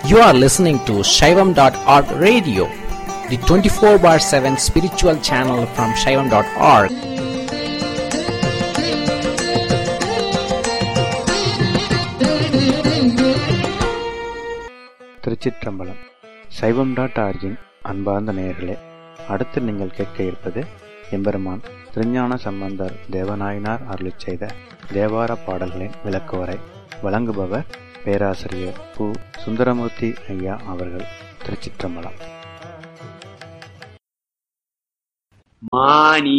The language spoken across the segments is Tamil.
You are listening to Shaivam.org radio, the 24 bar 7 spiritual channel from Shaivam.org. திருச்சிற்றம்பலம் சைவம் டாட் ஆர்ஜின் அன்பார்ந்த நேயர்களே அடுத்து நீங்கள் கேட்க இருப்பது எம்பெருமான் திருஞான சம்பந்தர் தேவநாயனார் அருளிச் செய்த தேவார பாடல்களின் விளக்குவரை வழங்குபவர் பேராசிரியர் பு சுந்தரமூர்த்தி ஐயா அவர்கள் திருச்சிற்றம்பலம் மானி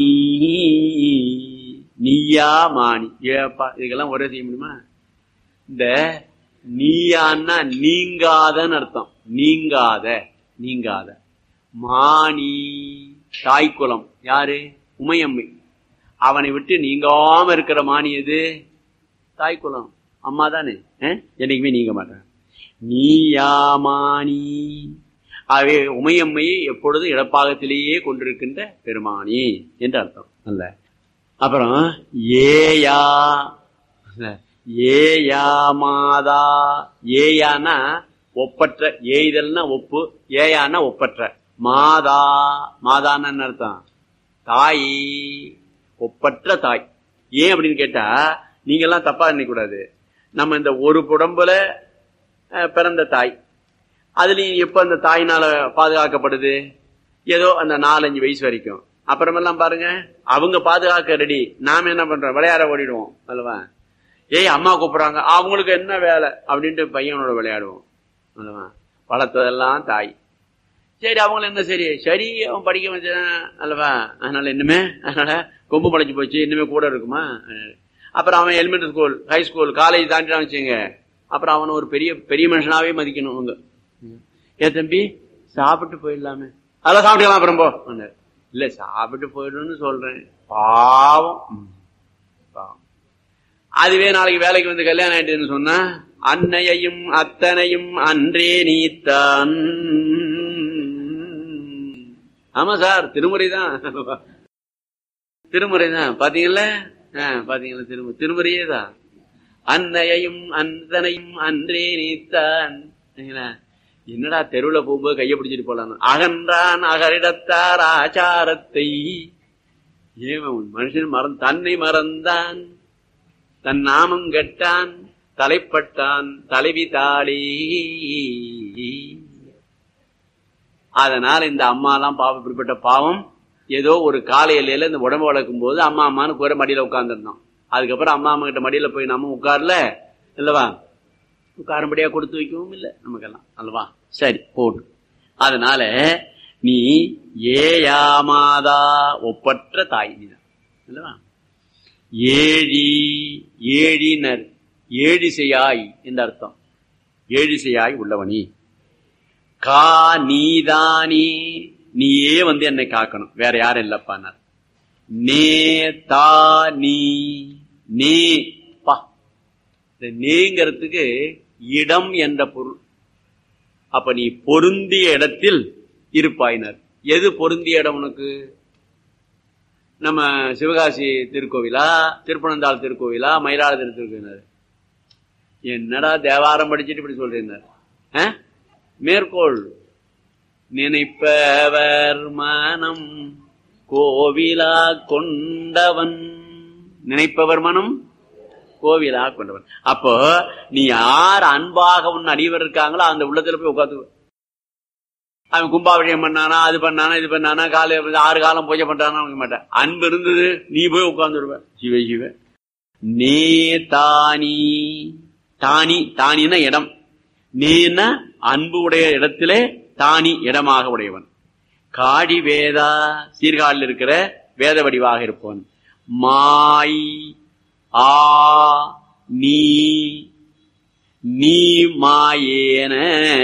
நீயா மானி ஏப்பா இதுக்கெல்லாம் ஒரே செய்ய முடியுமா இந்த நீயான்னா நீங்காதன்னு அர்த்தம் நீங்காத நீங்காத மானி தாய்க்குலம் யாரு உமையம்மை அவனை விட்டு நீங்காம இருக்கிற மானி எது தாய்க்குலம் அம்மா தானே அஹ்? என்னைக்குமே நீங்க மாட்டேன் நீயா மானி ஆகவே உமையம்மையை எப்பொழுதும் இடப்பாகத்திலேயே கொண்டிருக்கின்ற பெருமானி என்று அர்த்தம் அல்ல அப்புறம் ஏயா இல்ல, ஏயா மாதா ஏயானா ஒப்பற்ற ஏய்தல்னா ஒப்பு ஏயானா ஒப்பற்ற மாதா மாதான்னு என்ன அர்த்தம் தாய் ஒப்பற்ற தாய் ஏன் அப்படின்னு கேட்டா நீங்க எல்லாம் தப்பா நினைக்க கூடாது நம்ம இந்த ஒரு புடம்புல அஹ், பிறந்த தாய் அதுலயும் எப்ப அந்த தாயினால பாதுகாக்கப்படுது ஏதோ அந்த நாலஞ்சு வயசு வரைக்கும் அப்புறமெல்லாம் பாருங்க அவங்க பாதுகாக்க ரெடி நாம என்ன பண்றோம் விளையாட ஓடிடுவோம் அல்லவா ஏய் அம்மா கூப்பிடுறாங்க அவங்களுக்கு என்ன வேலை அப்படின்ட்டு பையனோட விளையாடுவோம் அல்லவா வளர்த்ததெல்லாம் தாய் சரி அவங்கள என்ன சரி சரி அவன் படிக்க வச்சான் அல்லவா அதனால இன்னுமே அதனால கொம்பு படைச்சு போச்சு இன்னுமே கூட இருக்குமா அப்புறம் அவன் elementary school high school college தாண்டிட்டான் வச்சுங்க அப்புறம் அவனை ஒரு பெரிய பெரிய மனுஷனாவே மதிக்கணும் அவங்க ஏ தம்பி சாப்பிட்டு போயிடலாமே அதெல்லாம் சாப்பிட்டுக்கலாம் அப்புறம் போ அண்ணாரு. இல்ல சாப்பிட்டு போயிடணும்னு சொல்றேன் பாவம் ம். பாவம் அதுவே நாளைக்கு வேலைக்கு வந்து கல்யாணம் ஆயிட்டுன்னு சொன்னா அன்னையையும் அத்தனையும் அன்றே நீத்தான் ஆமா சார் திருமுறை தான் திருமுறை தான் பாத்தீங்கல்ல ஆ, பாத்தீங்களா திருமு திருமுறையே தான் அன்னையையும் அந்தனையும் அன்றே நீத்தான் சரிங்களா? என்னடா தெருவுல போகும்போது கைய பிடிச்சிட்டு போலாம் அகன்றான் அகரிடத்தார் ஆச்சாரத்தை ஏவன் மனுஷன் மறந்து தன்னை மறந்தான் தன் நாமம் கெட்டான் தலைப்பட்டான் தலைவி தாளி அதனால இந்த அம்மா எல்லாம் பாவம் இப்படிப்பட்ட பாவம் ஏதோ ஒரு காலையில இந்த உடம்பு வளர்க்கும் போது அம்மா அம்மான்னு கூற மடியில உட்கார்ந்துருந்தோம் அதுக்கப்புறம் அம்மா அம்மா கிட்ட மடியில போய் நம்ம உட்கார்ல இல்லவா உட்காரும்படியா கொடுத்து வைக்கவும் இல்லை நமக்கெல்லாம் அல்லவா சரி போடு அதனால நீ ஏயாமாதா ஒப்பற்ற தாய் நீதான் அல்லவா ஏழி ஏழினர் ஏழிசையாய் என்று அர்த்தம் ஏழிசையாய் உள்ளவனி கா நீதானி நீயே வந்து என்னை காக்கணும் வேற யாரும் இல்லப்பான்னார் நே தா நீ நே பா இந்த நேங்கிறதுக்கு இடம் என்ற பொருள் அப்ப நீ பொருந்திய இடத்தில் இருப்பாயினர் எது பொருந்திய இடம் உனக்கு நம்ம சிவகாசி திருக்கோவிலா திருப்பனந்தாள் திருக்கோவிலா மயிலாடுதுறை திருக்கோவிலார் என்னடா தேவாரம் படிச்சுட்டு இப்படி சொல்றீங்க மேற்கோள் நினைப்பவர் மனம் கோவிலா கொண்டவன் நினைப்பவர் மனம் கோவிலா கொண்டவன் அப்போ நீ யார் அன்பாக உன் அடிவர் இருக்காங்களோ அந்த உள்ளத்துல போய் உட்காந்து அவன் கும்பாபிஷேகம் பண்ணானா அது பண்ணானா இது பண்ணானா காலை ஆறு காலம் பூஜை பண்றானா அவனுக்கு மாட்டேன் அன்பு இருந்தது நீ போய் உட்கார்ந்துருவ சிவ சிவ நே தானி தானி தானின்னா இடம் நீன்னா அன்பு உடைய இடத்திலே தானி இடமாக உடையவன் காடி வேதா சீர்காழில் இருக்கிற வேத வடிவாக இருப்பவன் மாய் ஆ நீ நீ மாயேன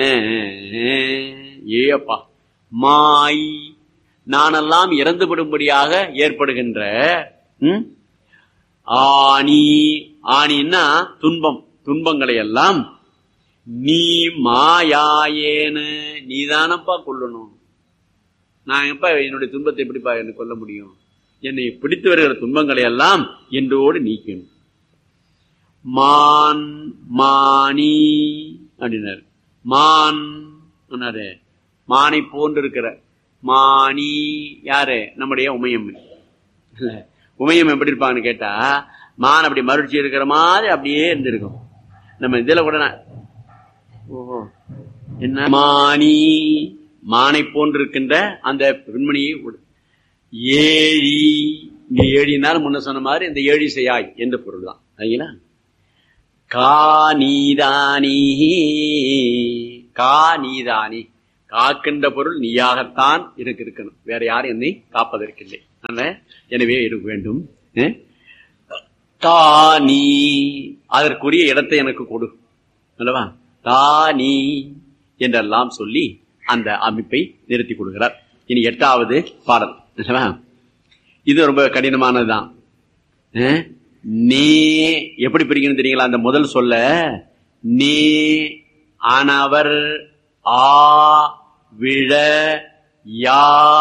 ஏப்பா மாய் நானெல்லாம் இறந்துவிடும்படியாக ஏற்படுகின்ற ம்? ஆணி ஆணின்னா துன்பம் துன்பங்களை எல்லாம் நீ மாயாயேன நீதானப்பா கொல்லணும் நான் எப்ப என்னுடைய துன்பத்தை எப்படிப்பா என்ன கொல்ல முடியும் என்னை பிடித்து வருகிற துன்பங்களை எல்லாம் என்றோடு நீக்கணும் மான் மானி அப்படின்னாரு மான் சொன்னாரு மானை போன்று இருக்கிற மானி யாரு நம்முடைய உமையம் இல்ல உமையம் எப்படி இருப்பாங்கன்னு கேட்டா மான் அப்படி மறுச்சி இருக்கிற மாதிரி அப்படியே இருந்திருக்கும் நம்ம இதுல கூட நான் ஓஹோ என்ன மானி மானை போன்று இருக்கின்ற அந்த பெண்மணியை உடு- ஏழி இங்க ஏழினால் முன்ன சொன்ன மாதிரி இந்த ஏழி செய்யாய் என்ற பொருள் தான் சரிங்களா கா நீதானி கா நீதானி காக்கின்ற பொருள் நீயாகத்தான் இருக்கு இருக்கணும் வேற யாரும் என்னை காப்பதற்கில்லை அதனால எனவே இருக்க வேண்டும் அஹ்? தா நீ அதற்குரிய இடத்தை எனக்கு கொடு அல்லவா தா நீ என்றெல்லாம் சொல்லி அந்த அமைப்பை நிறுத்தி கொடுக்கிறார் இனி எட்டாவது பாடல் அல்லவா இது ரொம்ப கடினமானதுதான் அஹ்? நே எப்படி பிரிக்கணும் தெரியுங்களா அந்த முதல் சொல்ல நே ஆனவர் ஆ விழ யா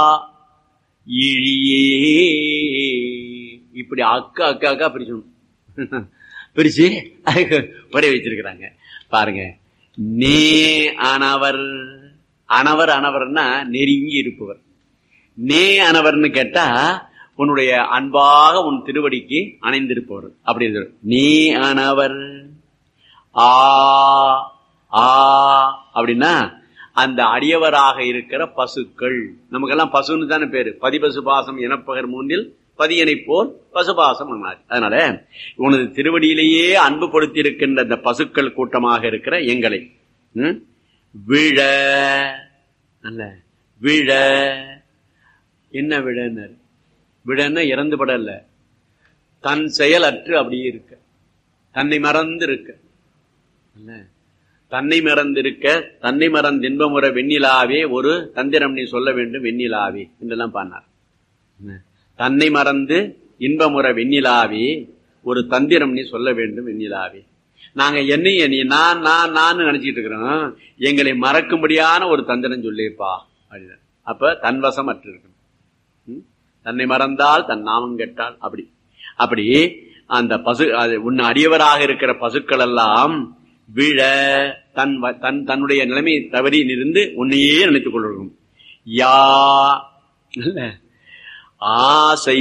இழியே இப்படி அக்கா அக்கா அக்கா பிரிச்சணும் பிரிச்சு அதுக்கு புரிய வச்சிருக்கிறாங்க பாருங்க நே அனவர் அனவர் அனவர்னா நெருங்கி இருப்பவர் நே அனவர்னு கேட்டா உன்னுடைய அன்பாக உன் திருவடிக்கு அணைந்திருப்பவர் அப்படி இருக்கு. நீ அனவர் ஆ ஆ அப்படின்னா அந்த அடியவராக இருக்கிற பசுக்கள் நமக்கெல்லாம் பசுன்னு தானே பேரு பதிபசு பாசம் எனப்பகர் மூன்றில் பதியனை போல் பசுபாசம் என்னார். அதனால உனது திருவடியிலேயே அன்பு கொடுத்தி இருக்கின்ற அந்த பசுக்கள் கூட்டமாக இருக்கிற எங்களை ம்? விழ அல்ல விழ என்ன விழன்னாரு விழன்னா இறந்து படல தன் செயல் அற்று அப்படியே இருக்க தன்னை மறந்து இருக்க இல்ல தன்னை மறந்திருக்க தன்னை மறந்து இன்பமுற வெண்ணிலாவே ஒரு தந்திரம் நீ சொல்ல வேண்டும் வெண்ணிலாவே என்றெல்லாம் பாடினார் என்ன? தன்னை மறந்து இன்பமுற வெண்ணிலாவே ஒரு தந்திரம் நீ சொல்ல வேண்டும் வெண்ணிலாவே நாங்க என்னைய நீ நான் நான் நான் நினைச்சிட்டு இருக்கிறோம் எங்களை மறக்கும்படியான ஒரு தந்திரம் சொல்லியிருப்பா அப்படின்னு அப்ப தன்வசம் அற்று இருக்கணும் ம்? தன்னை மறந்தால் தன் நாமம் கெட்டால் அப்படி அப்படி அந்த பசு அது உன் அடியவராக இருக்கிற பசுக்கள் எல்லாம் விழ தன் வ- தன் தன்னுடைய நிலைமை தவறி இருந்து உன்னையே நினைத்துக் கொள்ளும் யா இல்ல ஆசை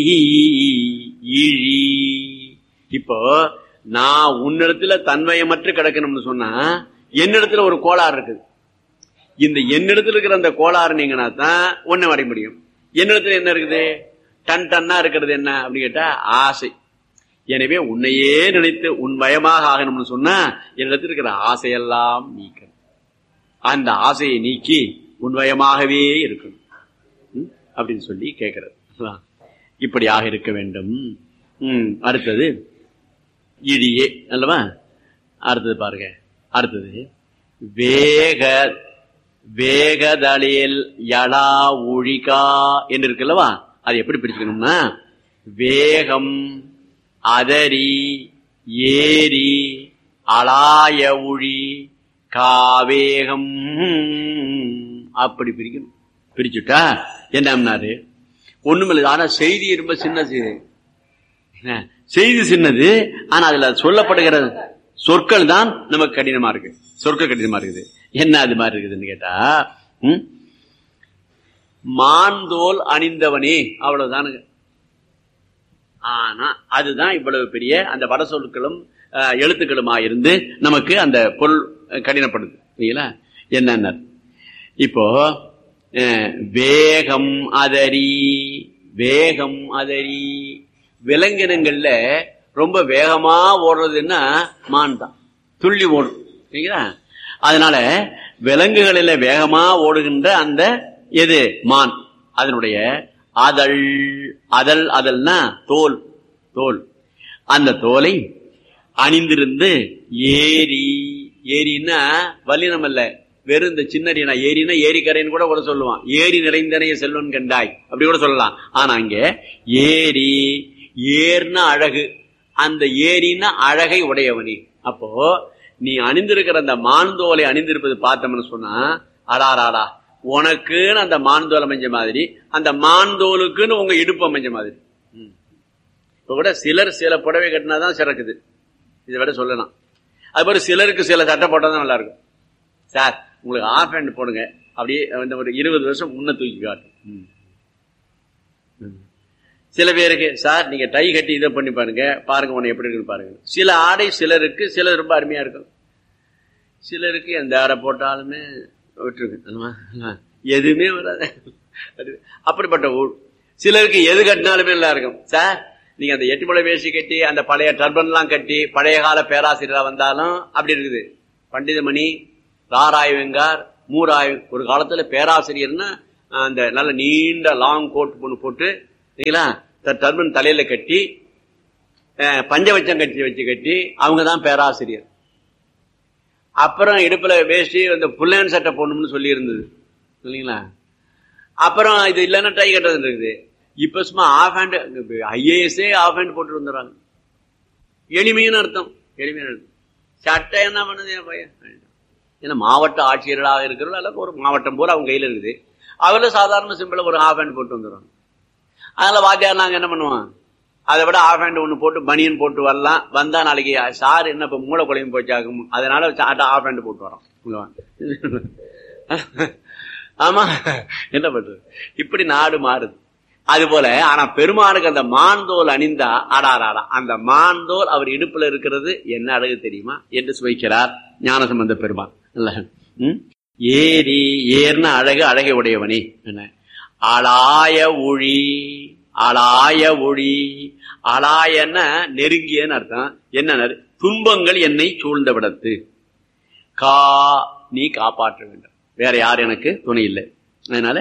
இழி இப்போ நான் உன்னிடத்துல தன்வயமற்று கிடக்கணும்னு சொன்னா என்னிடத்துல ஒரு கோளாறு இருக்குது இந்த என்னிடத்துல இருக்கிற அந்த கோளாறு நீங்கன்னா தான் ஒண்ணு வரைய முடியும் என்னிடத்துல என்ன இருக்குது டன் டன்னா இருக்கிறது என்ன அப்படின்னு கேட்டா ஆசை எனவே உன்னையே நினைத்து உன் பயமாக ஆகணும்னு சொன்னா என்னிடத்தில் இருக்கிற ஆசையெல்லாம் நீக்கணும் அந்த ஆசையை நீக்கி உன்வயமாகவே இருக்கணும் ம்? அப்படின்னு சொல்லி கேட்கிறது அதான். இப்படியாக இருக்க வேண்டும் ம், அடுத்தது இடியே அல்லவா அடுத்தது பாருங்க அடுத்தது வேக வேகதளில் யடா ஒழிகா என்று இருக்குல்லவா அது எப்படி பிரிச்சுக்கணும்னா வேகம் அதரி ஏரி அலாய ஒழி காவேகம் அப்படி பிரிக்கணும் பிரிச்சுட்டா என்னம்னாரு ஒண்ணுமில்லை ஆனா செய்தி ரொம்ப சின்ன செய்தி என்ன? செய்தி சின்னது ஆனா அதுல சொல்லப்படுகிற சொற்கள் தான் நமக்கு கடினமா இருக்கு சொற்கள் கடினமா இருக்குது என்ன அது மாதிரி இருக்குதுன்னு கேட்டா ம்? மான்தோல் அணிந்தவனே அவ்வளவுதானுங்க ஆனா அதுதான் இவ்வளவு பெரிய அந்த வட சொற்களும் அஹ், எழுத்துக்களுமா இருந்து நமக்கு அந்த பொருள் அஹ், கடினப்படுது இல்லைங்களா என்னென்ன இப்போ அஹ், வேகம் அதரி வேகம் அதரி விலங்கினங்கள்ல ரொம்ப வேகமா ஓடுறதுன்னா மான் தான் துள்ளி ஓடும் சரிங்களா அதனால விலங்குகளில வேகமா ஓடுகின்ற அந்த எது மான் அதனுடைய அதழ் அதழ் அதழ்னா தோல் தோல் அந்த தோலை அணிந்திருந்து ஏரி ஏரின்னா வல்லினம் அல்ல வெறும் இந்த சின்னரினா ஏரினா ஏரிக்கரைன்னு கூட கூட சொல்லுவான் ஏரி நிறைந்தனைய செல்வன் கண்டாய் அப்படி கூட சொல்லலாம் ஆனா இங்க ஏரி ஏர்னா அழகு அந்த ஏரின்னா அழகை உடையவனே அப்போ நீ அணிந்திருக்கிற அந்த மான்தோலை அணிந்திருப்பது பார்த்தோம்னு சொன்னா அடாராடா உனக்குன்னு அந்த மான்தோல் அமைஞ்ச மாதிரி அந்த மான்தோலுக்குன்னு உங்க இடுப்பு அமைஞ்ச மாதிரி ம். இப்ப கூட சிலர் சில புடவை கட்டினாதான் சிறக்குது இதை விட சொல்லலாம் அது மாதிரி சிலருக்கு சில சட்டை போட்டா தான் நல்லா இருக்கும் சார் உங்களுக்கு ஆஃப் ஹேண்ட் போடுங்க அப்படியே இந்த ஒரு இருபது வருஷம் முன்ன தூக்கி காட்டும் ம். ம். சில பேருக்கு சார் நீங்க டை கட்டி இதை பண்ணி பாருங்க பாருங்க உன்னை எப்படி இருக்குன்னு பாருங்க சில ஆடை சிலருக்கு சிலர் ரொம்ப அருமையா இருக்கும் சிலருக்கு எந்த ஆடை போட்டாலுமே விட்டுருக்கு ஆமா, ஆமா. எதுவுமே வராது அது அப்படிப்பட்ட ஊர் சிலருக்கு எது கட்டினாலுமே நல்லா இருக்கும் சார் நீங்க அந்த எட்டு முளை வேஷ்டி கட்டி அந்த பழைய டர்பன்லாம் கட்டி பழைய கால பேராசிரியரா வந்தாலும் அப்படி இருக்குது பண்டிதமணி ராராய் வெங்கார் மூராய் ஒரு காலத்துல பேராசிரியர்னா அந்த நல்ல நீண்ட லாங் கோட் ஒன்று போட்டு சரிங்களா டர்பன் தலையில கட்டி அஹ், பஞ்சவச்சம் கட்டி வச்சு கட்டி அவங்க தான் பேராசிரியர் அப்புறம் இடுப்புல வேஷ்டி அந்த புல்லன் சட்டை போடணும்னு சொல்லி இருந்தது இல்லைங்களா அப்புறம் இது இல்லைன்னா டை கட்டுறது இருக்குது இப்ப சும்மா ஆஃப் ஹேண்ட் ஐஏஎஸ்ஏ ஆஃப் ஹேண்ட் போட்டு வந்துடுறாங்க எளிமையான அர்த்தம் எளிமையான அர்த்தம் சட்டை என்ன பண்ணுது என் பையன் ஏன்னா மாவட்ட ஆட்சியர்களாக இருக்கிறவங்க அல்ல ஒரு மாவட்டம் பூரா அவங்க கையில இருக்குது அவர்களும் சாதாரண சிம்பிளா ஒரு ஆஃப் ஹேண்ட் போட்டு வந்துடுறாங்க அதனால வாத்தியார் நாங்க என்ன பண்ணுவோம் அதை விட ஆஃப் ஹேண்ட் ஒன்று போட்டு பனியன் போட்டு வரலாம் வந்தா நாளைக்கு சார் என்ன இப்ப மூளை குழம்பு போச்சாகும் அதனால ஆஃப் ஹேண்ட் போட்டு வரோம் இங்க வா. ஆமா என்ன பண்றது இப்படி நாடு மாறுது அது போல ஆனா பெருமானுக்கு அந்த மான்தோல் அணிந்தா ஆடாராடா அந்த மான்தோல் அவர் இடுப்புல இருக்கிறது என்ன அழகு தெரியுமா என்று சுவைக்கிறார் ஞானசம்பந்த பெருமான் இல்ல ம்? ஏரி ஏர்ன அழகு அழகை உடையவனே என்ன ஆளாய ஒளி ஆளாய ஒளி ஆளாயன நெருங்கியன்னு அர்த்தம் என்ன துன்பங்கள் என்னை சூழ்ந்த விடத்து கா நீ காப்பாற்ற வேண்டும் வேற யார் எனக்கு துணை இல்லை அதனால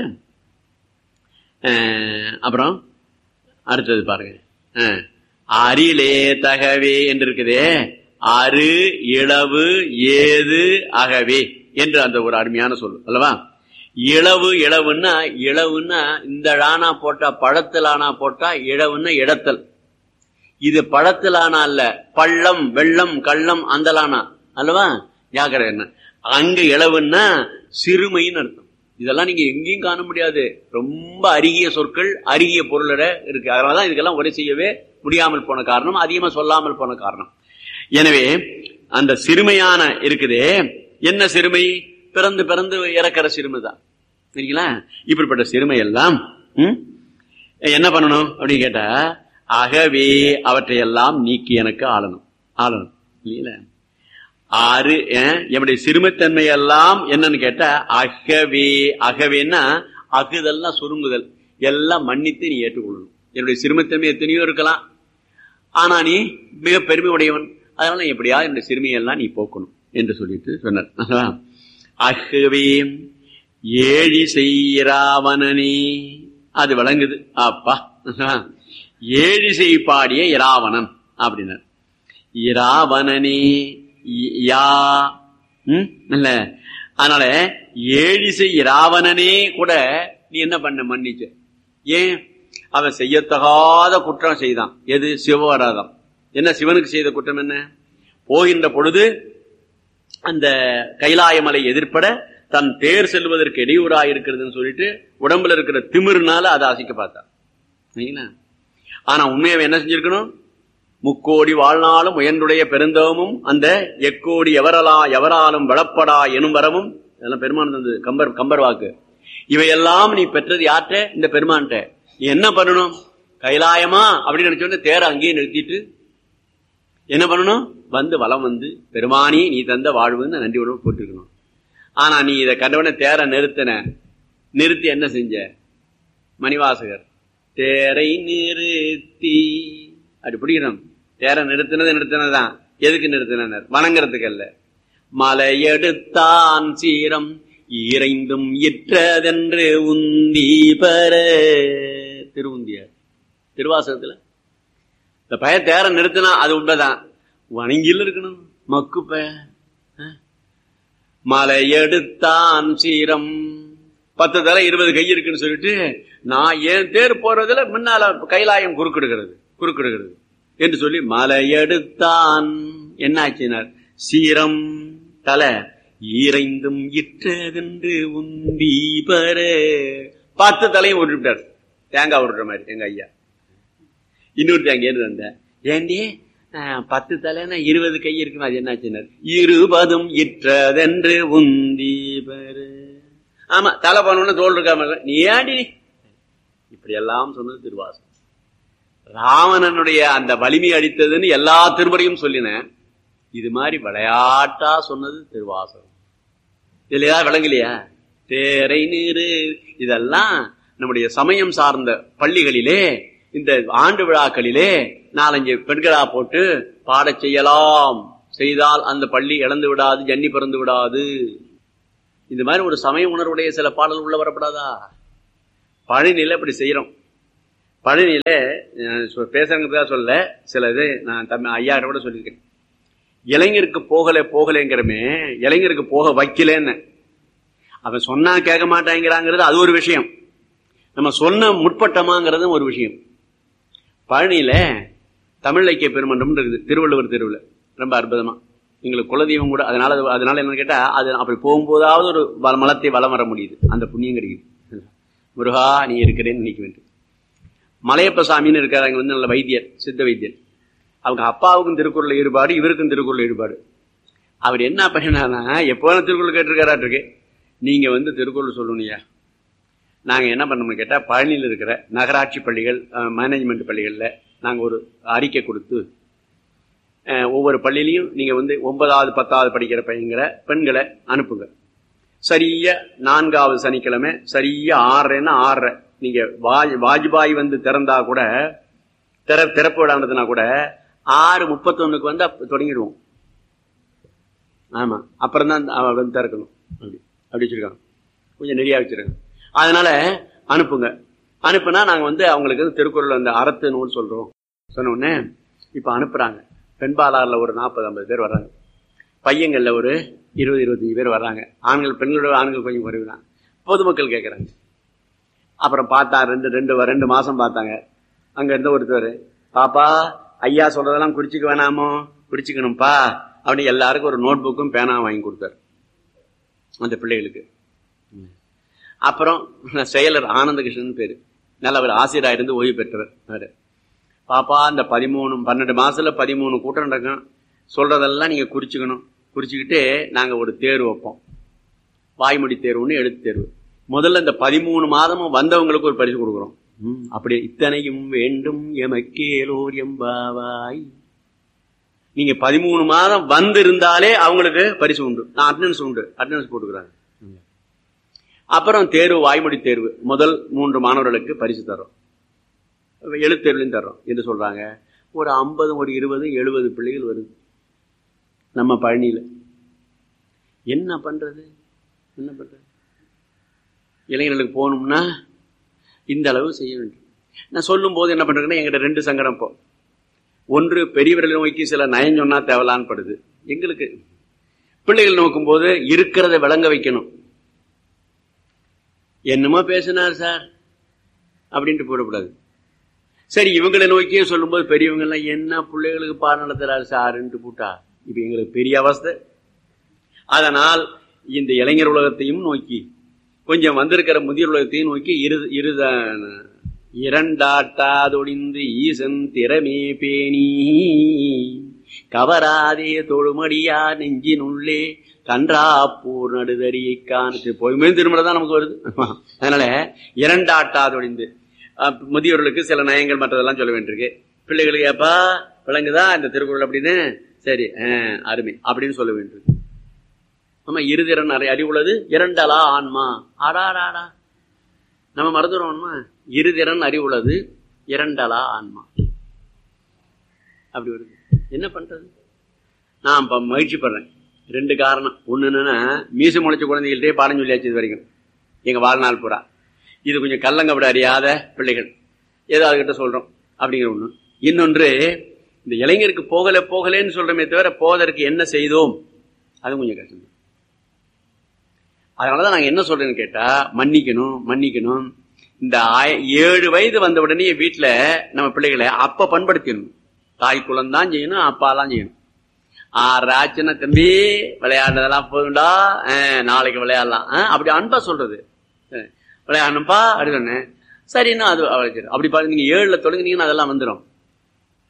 அஹ், அப்புறம் அடுத்தது பாருங்க அஹ், அரிலே தகவே என்று இருக்குதே அரு இளவு ஏது அகவே என்று அந்த ஒரு அருமையான சொல் அல்லவா இளவு இளவுன்னா இளவுன்னா இந்த ழானா போட்டா பழத்திலானா போட்டா இளவுன்னா இடத்தல் இது பழத்திலானா அல்ல பள்ளம் வெள்ளம் கள்ளம் அந்தலானா அல்லவா ஜாக்கிரதை என்ன அங்க இளவுன்னா சிறுமைன்னு அர்த்தம் இதெல்லாம் நீங்க எங்கேயும் காண முடியாது ரொம்ப அருகிய சொற்கள் அருகிய பொருளோட இருக்கு அதனாலதான் இதுக்கெல்லாம் உரை செய்யவே முடியாமல் போன காரணம் அதிகமா சொல்லாமல் போன காரணம் எனவே அந்த சிறுமையான இருக்குதே என்ன சிறுமை பிறந்து பிறந்து இறக்கிற சிறுமை தான் சரிங்களா இப்படிப்பட்ட சிறுமை எல்லாம் ம், என்ன பண்ணணும் அப்படின்னு கேட்டா அகவே அவற்றையெல்லாம் நீக்கி எனக்கு ஆளணும் ஆளணும் இல்லைங்களா ஆறு அஹ், என்னுடைய சிறுமைத்தன்மை எல்லாம் என்னன்னு கேட்டா அகவே அகவேன்னா அகுதெல்லாம் சுருங்குதல் எல்லாம் மன்னித்து நீ ஏற்றுக்கொள்ளணும் என்னுடைய சிறுமைத்தன்மை எத்தனையோ இருக்கலாம் ஆனா நீ மிக பெருமை உடையவன் அதனால நீ எப்படியா என்னுடைய சிறுமையெல்லாம் நீ போக்கணும் என்று சொல்லிட்டு சொன்னார் அல்லவா? அகவே ஏழி செய்ராவணனே அது விளங்குது அப்பா அல்லவா? ஏழிசை பாடிய இராவணன் அப்படின்னார் இராவணனே இ- யா ம்? இல்ல அதனால ஏழிசை இராவணனே கூட நீ என்ன பண்ண மன்னிச்ச ஏன் அவன் செய்யத்தகாத குற்றம் செய்தான் எது சிவவராதம் என்ன சிவனுக்கு செய்த குற்றம் என்ன போகின்ற பொழுது அந்த கைலாயமலை எதிர்ப்பட தன் தேர் செல்வதற்கு இடையூறாக இருக்கிறதுன்னு சொல்லிட்டு உடம்புல இருக்கிற திமிருனால அதை அசைக்க பார்த்தான் சரிங்களா? ஆனா உண்மையை அவன் என்ன செஞ்சிருக்கணும் முக்கோடி வாழ்நாளும் உயர்ந்துடைய பெருந்தவமும் அந்த எக்கோடி எவரலா எவராலும் விளப்படா எனும் வரமும் இதெல்லாம் பெருமான் தந்தது கம்பர் கம்பர் வாக்கு இவையெல்லாம் நீ பெற்றது யார்கிட்ட இந்த பெருமான்கிட்ட நீ என்ன பண்ணணும் கைலாயமா அப்படின்னு நினைச்சோன்னு தேர அங்கேயே நிறுத்திட்டு என்ன பண்ணணும் வந்து வலம் வந்து பெருமானி நீ தந்த வாழ்வுன்னு நன்றி உணவு போட்டிருக்கணும் ஆனா நீ இதை கண்டவன தேர நிறுத்தின நிறுத்தி என்ன செஞ்ச மணிவாசகர் தேரை நிறுத்தி அப்படி பிடிக்கணும் தேரை நிறுத்தினது நிறுத்தினதுதான் எதுக்கு நிறுத்தினர் வணங்குறதுக்கு அல்ல மலையெடுத்தான் சீரம் இறைந்தும் இற்றதென்று உந்தி பெற திருவுந்தியார் திருவாசகத்துல இந்த பய தேர நிறுத்தினா அது உண்மைதான் வணங்கியில் இருக்கணும் மக்கு பய மலையெடுத்தான் சீரம் பத்து தலை இருபது கை இருக்குன்னு சொல்லிட்டு நான் ஏன் தேர் போறதுல முன்னால கைலாயம் குறுக்கிடுகிறது குறுக்கிடுகிறது என்று சொல்லி மலையெடுத்தான் என்னாச்சினார் சீரம் தலை ஈரைந்தும் இற்றதென்று உந்தி பெற பத்து தலையும் விட்டுவிட்டார் தேங்காய் விடுற மாதிரி எங்க ஐயா இன்னொரு தேங்காய் ஏன்னு வந்த ஏண்டி ஆஹ், பத்து தலைன்னா இருபது கை இருக்குமே அது என்னாச்சுனர் இருபதும் இற்றதென்று உந்தி பெரு ஆமா தலை பண்ணணும்னு தோல் இருக்காம இல்ல. நீ ஏண்டி நீ? இப்படி எல்லாம் சொன்னது திருவாசகம் ராவணனுடைய அந்த வலிமை அடித்ததுன்னு எல்லா திருமுறையும் சொல்லினேன் இது மாதிரி விளையாட்டா சொன்னது திருவாசகம் இதுல ஏதாவது விளங்கலையா தேரை நீரு இதெல்லாம் நம்முடைய சமயம் சார்ந்த பள்ளிகளிலே இந்த ஆண்டு விழாக்களிலே நாலஞ்சு பெண்களா போட்டு பாடச் செய்யலாம் செய்தால் அந்த பள்ளி இழந்து விடாது ஜன்னி பிறந்து விடாது இந்த மாதிரி ஒரு சமய உணர்வுடைய சில பாடல் உள்ள வரப்படாதா பழனியில இப்படி செய்யறோம் பழனியில அஹ், சொ- பேசுறதுக்காக சொல்ல சில இது நான் தம் ஐயா கூட சொல்லியிருக்கேன் இளைஞருக்கு போகல போகலைங்கிறமே இளைஞருக்கு போக வைக்கலன்னு அவன் சொன்னா கேட்க மாட்டாங்கிறாங்கிறது அது ஒரு விஷயம் நம்ம சொன்ன முற்பட்டமாங்கிறது ஒரு விஷயம் பழனியில தமிழ் இலக்கிய பெருமன்றம் இருக்குது திருவள்ளுவர் தெருவில் ரொம்ப அற்புதமா எங்களுக்கு குலதெய்வம் கூட அதனால அது- அதனால என்னன்னு கேட்டா அது அப்படி போகும்போதாவது ஒரு வ- மலத்தை வலம் வர முடியுது அந்த புண்ணியம் கிடைக்குது முருகா நீ இருக்கிறேன்னு நினைக்க வேண்டும் மலையப்ப சாமின்னு இருக்காரு வந்து நல்ல வைத்தியர் சித்த வைத்தியர் அவங்க அப்பாவுக்கும் திருக்குறள் ஈடுபாடு இவருக்கும் திருக்குறள் ஈடுபாடு அவர் என்ன பண்ணினாருன்னா எப்போ வேணா திருக்குறள் கேட்டிருக்காராட்டு நீங்க வந்து திருக்குறள் சொல்லணும்யா நாங்க என்ன பண்ணோம்னு கேட்டா பழனியில் இருக்கிற நகராட்சி பள்ளிகள் மேனேஜ்மெண்ட் பள்ளிகள்ல நாங்க ஒரு அறிக்கை கொடுத்து அஹ், ஒவ்வொரு பள்ளியிலையும் நீங்க வந்து ஒன்பதாவது பத்தாவது படிக்கிற பையங்களை பெண்களை அனுப்புங்க சரியா நான்காவது சனிக்கிழமை சரியா ஆறரைன்னா ஆறரை நீங்க வாஜ் வாஜ்பாய் வந்து திறந்தா கூட திற திறப்பு விடாமதுனா கூட ஆறு முப்பத்தொன்னுக்கு வந்து அப்ப தொடங்கிடுவோம் ஆமா அப்புறம் தான் அவ வந்து திறக்கணும் அப்படி அப்படி வச்சிருக்காங்க கொஞ்சம் நெறியா வச்சிருக்காங்க அதனால அனுப்புங்க அனுப்புனா நாங்க வந்து அவங்களுக்கு வந்து திருக்குறள் அந்த அறத்து நூல் சொல்றோம் சொன்ன உடனே இப்ப அனுப்புறாங்க பெண்பாலாறுல ஒரு நாற்பது ஐம்பது பேர் வர்றாங்க பையங்கள்ல ஒரு இருபது இருபத்தஞ்சு பேர் வர்றாங்க ஆண்கள் பெண்களோட ஆண்கள் கொஞ்சம் குறைவு தான் பொதுமக்கள் கேட்கறாங்க அப்புறம் பார்த்தா ரெண்டு ரெண்டு வ- ரெண்டு மாசம் பார்த்தாங்க அங்க இருந்த ஒருத்தர் பாப்பா ஐயா சொல்றதெல்லாம் குறிச்சிக்க வேணாமோ குறிச்சிக்கணும்ப்பா அப்படின்னு எல்லாருக்கும் ஒரு நோட் புக்கும் பேனா வாங்கி கொடுத்தாரு அந்த பிள்ளைகளுக்கு அப்புறம் செயலர் ஆனந்தகிருஷ்ணன் பேரு நல்லவர் ஆசிரியராக இருந்து ஓய்வு பெற்றவர் அவரு. பாப்பா இந்த பதிமூணு பன்னெண்டு மாசத்துல பதிமூணு கூட்டம் நடக்கும் சொல்றதெல்லாம் நீங்க குறிச்சுக்கணும் குறிச்சுக்கிட்டு நாங்க ஒரு தேர்வு வைப்போம் வாய்மொழி தேர்வுன்னு எழுத்து தேர்வு முதல்ல இந்த பதிமூணு மாதமும் வந்தவங்களுக்கு ஒரு பரிசு கொடுக்குறோம் ம், அப்படி இத்தனையும் வேண்டும் எமக்கேலோர் எம்பாவாய் நீங்க பதிமூணு மாதம் வந்து இருந்தாலே அவங்களுக்கு பரிசு உண்டு நான் அட்டண்டன்ஸ் உண்டு அட்டண்டன்ஸ் போட்டுக்கிறாங்க அப்புறம் தேர்வு வாய்மொழி தேர்வு முதல் மூன்று மாணவர்களுக்கு பரிசு தரோம் எழுத்தேர்வுலையும் தர்றோம் என்று சொல்றாங்க ஒரு ஐம்பது ஒரு இருபது எழுபது பிள்ளைகள் வருது நம்ம பழனியில என்ன பண்றது என்ன பண்றது இளைஞர்களுக்கு போகணும்னா இந்த அளவு செய்ய வேண்டும் நான் சொல்லும் போது என்ன பண்றேன்னா எங்கிட்ட ரெண்டு சங்கடம் இப்போ ஒன்று பெரியவர்களை நோக்கி சில நயம் சொன்னா தேவலான்னு படுது எங்களுக்கு பிள்ளைகள் நோக்கும் போது இருக்கிறத விளங்க வைக்கணும் என்னமோ பேசினார் சார் அப்படின்ட்டு போடக்கூடாது சரி இவங்களை நோக்கியே சொல்லும்போது பெரியவங்க எல்லாம் என்ன பிள்ளைகளுக்கு பாடம் நடத்துறாரு சாருன்ட்டு போட்டா இப்ப எங்களுக்கு பெரிய அவஸ்தை அதனால் இந்த இளைஞர் உலகத்தையும் நோக்கி கொஞ்சம் வந்திருக்கிற முதியோர் உலகத்தையும் நோக்கி இரு இருத இரண்டாட்டாதொழிந்து ஈசன் திறமே பேணி கவராதே தொழுமடியா நெஞ்சினுள்ளே கன்றாப்பூர் நடுதறியை காணு பொய்மே திருமணம் தான் நமக்கு வருது அதனால இரண்டாட்டாதொழிந்து அஹ், முதியோர்களுக்கு சில நயங்கள் மற்றதெல்லாம் சொல்ல வேண்டியிருக்கு பிள்ளைகளுக்கு ஏப்பா விளங்குதா இந்த திருக்குறள் அப்படின்னு சரி அஹ், அருமை அப்படின்னு சொல்ல வேண்டியிருக்கு ஆமா இருதிறன் அறி அறிவுள்ளது இரண்டலா ஆன்மா ஆடாடாடா நம்ம மறந்துடுவோம்மா இருதிறன் அறிவுள்ளது இரண்டலா ஆன்மா அப்படி வருது என்ன பண்றது நான் இப்ப மகிழ்ச்சி படுறேன் ரெண்டு காரணம் ஒண்ணு என்னன்னா மீச முளைச்ச குழந்தைகள்ட்டே பாடம் சொல்லியாச்சு இது வரைக்கும் எங்க வாழ்நாள் பூரா இது கொஞ்சம் கள்ளங்கப்பட அறியாத பிள்ளைகள் ஏதோ அதுகிட்ட சொல்றோம் அப்படிங்கிற ஒண்ணு இன்னொன்று இந்த இளைஞருக்கு போகல போகலேன்னு சொல்றோமே தவிர போவதற்கு என்ன செய்தோம் அது கொஞ்சம் கஷ்டம் அதனாலதான் நாங்க என்ன சொல்றேன்னு கேட்டா மன்னிக்கணும் மன்னிக்கணும் இந்த ஆய- ஏழு வயது வந்த உடனே வீட்டுல நம்ம பிள்ளைகளை அப்ப பண்படுத்திடணும் தாய் குலம் தான் செய்யணும் அப்பாலாம் செய்யணும் ஆறு ஆச்சுன்னா தம்பி விளையாடுறதெல்லாம் போதும்டா அஹ், நாளைக்கு விளையாடலாம் அஹ், அப்படி அன்பா சொல்றது அஹ், விளையாடணும்ப்பா அப்படி சொன்னேன் சரின்னா அது அவளுக்கு அப்படி பாருங்க நீங்க ஏழுல தொடங்குனீங்கன்னா அதெல்லாம் வந்துடும்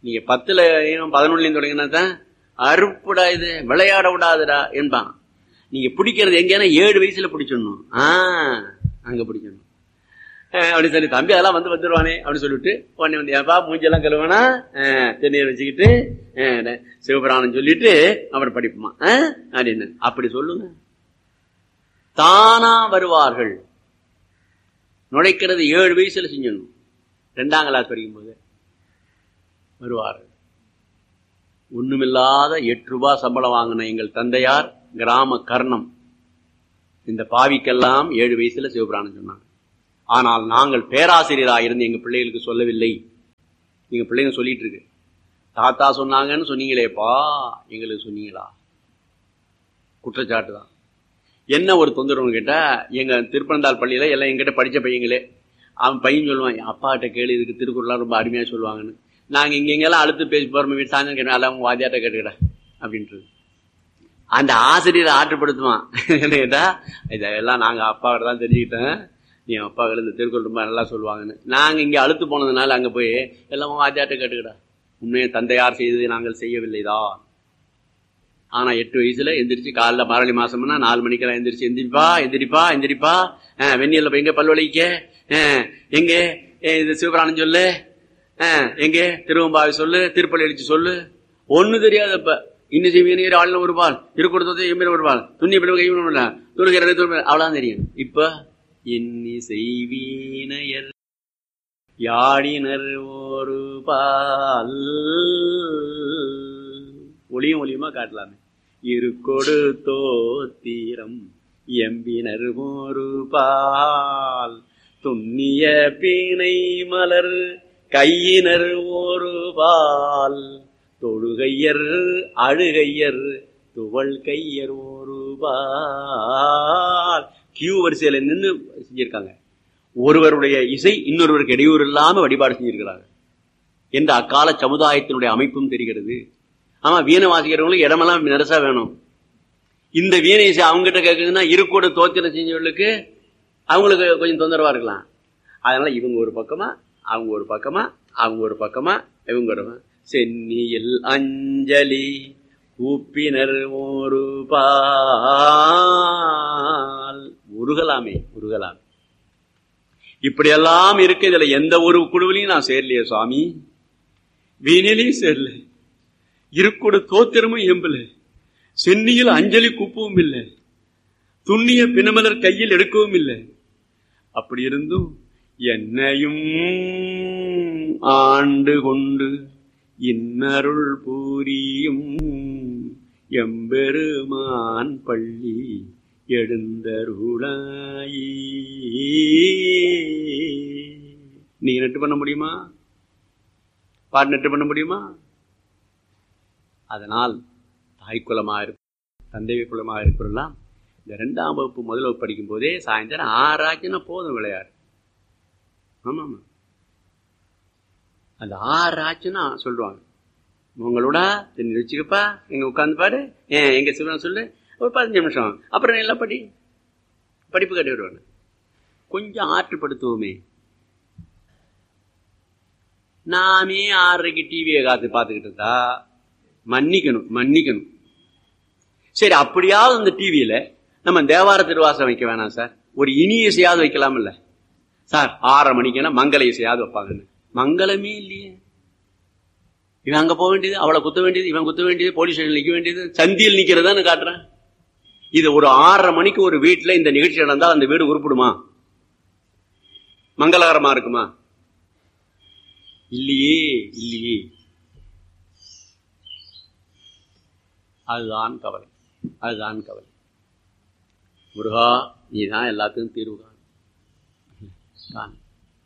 நீங்க பத்துல பதினொன்னுலயும் தொடங்கினா தான் அறுப்புடா இது விளையாட விடாதுடா என்பான் நீங்க பிடிக்கிறது எங்கன்னா ஏழு வயசுல பிடிச்சிடணும் ஆஹ் அங்க பிடிக்கணும் அஹ் அப்படி சொல்லி தம்பி அதெல்லாம் வந்து வந்துருவானே அப்படின்னு சொல்லிட்டு உடனே வந்து ஏப்பா மூஞ்செல்லாம் கழுவனா தென்னீர் வச்சுக்கிட்டு அஹ் சிவபுராணம் சொல்லிட்டு அப்புறம் படிப்புமா அஹ் அப்படின்னு அப்படி சொல்லுங்க தானா வருவார்கள் நுழைக்கிறது ஏழு வயசுல செஞ்சிடணும் ரெண்டாம் கிளாஸ் படிக்கும் போது வருவார்கள் ஒண்ணுமில்லாத எட்டு ரூபாய் சம்பளம் வாங்கின எங்கள் தந்தையார் கிராம கர்ணம் இந்த பாவிக்கெல்லாம் ஏழு வயசுல சிவபுராணம் சொன்னாங்க ஆனால் நாங்கள் பேராசிரியராக இருந்து எங்க பிள்ளைகளுக்கு சொல்லவில்லை எங்க பிள்ளைங்க சொல்லிட்டு இருக்கு தாத்தா சொன்னாங்கன்னு சொன்னீங்களேப்பா எங்களுக்கு சொன்னீங்களா குற்றச்சாட்டு தான் என்ன ஒரு தொந்தரவுன்னு கேட்டா எங்க திருப்பனந்தாள் பள்ளியில எல்லாம் எங்கிட்ட படிச்ச பையங்களே அவன் பையன் சொல்லுவான் என் அப்பாட்ட கேளு இதுக்கு திருக்குறள்லாம் ரொம்ப அருமையா சொல்லுவாங்கன்னு நாங்க இங்க இங்கெல்லாம் அழுத்து பேசி போறோம் வீட்டு சாயந்தரம் கேட்டோம் எல்லாம் உங்க வாத்தியாட்ட கேட்டுக்கடா அப்படின்றது அந்த ஆசிரியரை ஆற்றுப்படுத்துவான் என்ன கேட்டா இதெல்லாம் நாங்க அப்பாவிட்ட தான் தெரிஞ்சுக்கிட்டேன் நீ அப்பாக்கள் இந்த திருக்குறள் ரொம்ப நல்லா சொல்லுவாங்கன்னு நாங்க இங்க அழுத்து போனதுனால அங்க போய் எல்லாம் உங்க வாத்தியாட்ட கேட்டுக்கடா உண்மையை தந்தையார் செய்தது நாங்கள் செய்யவில்லைதான் ஆனா எட்டு வயசுல எந்திரிச்சு காலைல மாரளி மாசம்னா நாலு மணிக்கெல்லாம் எந்திரிச்சு எந்திரிப்பா எந்திரிப்பா எந்திரிப்பா அஹ் வெந்நீர்ல போய் எங்க பல்வழிக்க அஹ் எங்க அஹ் இது சிவபிராணம் சொல்லு அஹ் எங்க திருவம்பாவை சொல்லு திருப்பள்ளி எழுச்சி சொல்லு ஒண்ணு தெரியாது அப்ப இன்னும் செய்வீங்க ஆளுநர் ஒரு பால் திருக்கூடத்தை எம்பின ஒரு பால் துண்ணி பிள்ளை கைவிட துருகிறது அவ்வளவுதான் தெரியும் இப்ப இன்னி செய்வீனையர் யாழினர் ஒரு பால் ஒளியும் ஒளியுமா காட்டலாமே இருக்கொடு தோத்திரம் எம்பினர் ஒரு பால் துண்ணிய பீனை மலர் கையினர் ஒரு பால் தொழுகையர் அழுகையர் துவள் கையர் ஒரு பால் கியூ வரிசையில நின்று செஞ்சிருக்காங்க ஒருவருடைய இசை இன்னொருவருக்கு இடையூறு இல்லாம வழிபாடு செஞ்சிருக்கிறாங்க என்ற அக்கால சமுதாயத்தினுடைய அமைப்பும் தெரிகிறது ஆமா வீணை வாசிக்கிறவங்களுக்கு இடமெல்லாம் நெரசா வேணும் இந்த வீணை இசை அவங்ககிட்ட கேட்குதுன்னா இருக்கோட தோத்திரம் செஞ்சவர்களுக்கு அவங்களுக்கு கொஞ்சம் தொந்தரவா இருக்கலாம் அதனால இவங்க ஒரு பக்கமா அவங்க ஒரு பக்கமா அவங்க ஒரு பக்கமா இவங்க ஒரு பக்கமா. சென்னியில் அஞ்சலி கூப்பினர் ஒரு பால் உருகலாமே உருகலாமே இப்படியெல்லாம் இருக்கு இதுல எந்த ஒரு குழுவிலையும் நான் சேரலையே சுவாமி வீணிலையும் சேரல இருக்கோட தோத்திரமும் எம்பல சென்னியில் அஞ்சலி குப்பவும் இல்லை துண்ணிய பிணமலர் கையில் எடுக்கவும் இல்லை அப்படி இருந்தும் என்னையும் ஆண்டு கொண்டு இன்னருள் பூரியும் எம்பெருமான் பள்ளி எழுந்தருளாயி நீங்க நெட்டு பண்ண முடியுமா பாட்டு நெட்டு பண்ண முடியுமா அதனால் தாய்க்குலமாக இருப்ப தந்தை குலமாக இருக்கிறெல்லாம் இந்த ரெண்டாம் வகுப்பு முதல் வகுப்பு படிக்கும் போதே சாயந்தரம் ஆறாச்சுன்னா போதும் விளையாடு ஆமா ஆமா அந்த ஆறு ஆச்சுன்னா சொல்லுவாங்க உங்களோட தண்ணி வச்சுக்கப்பா எங்க உட்காந்து பாரு ஏன் எங்க சிவன் சொல்லு ஒரு பதினஞ்சு நிமிஷம் அப்புறம் எல்லாம் படி படிப்பு கட்டி விடுவாங்க கொஞ்சம் ஆற்றுப்படுத்துவோமே நாமே ஆறரைக்கு டிவியை காத்து பார்த்துக்கிட்டு இருந்தா மன்னிக்கணும் மன்னிக்கணும் சரி அப்படியாவது அந்த டிவியில நம்ம தேவார திருவாசம் வைக்க வேணாம் சார் ஒரு இனி இசையாவது வைக்கலாம்ல சார் ஆறரை மணிக்குன்னா மங்கள இசையாவது வைப்பாங்கன்னு மங்களமே இல்லையே இவன் அங்க போக வேண்டியது அவளை குத்த வேண்டியது இவன் குத்த வேண்டியது போலீஸ் ஸ்டேஷன் நிக்க வேண்டியது சந்தியில் நிக்கிறதான்னு காட்டுறேன் இது ஒரு ஆறரை மணிக்கு ஒரு வீட்டுல இந்த நிகழ்ச்சி நடந்தால் அந்த வீடு உருப்பிடுமா மங்களகரமா இருக்குமா இல்லையே இல்லையே அதுதான் கவலை அதுதான் கவலை முருகா நீதான் எல்லாத்துக்கும் தீர்வு காண் காண்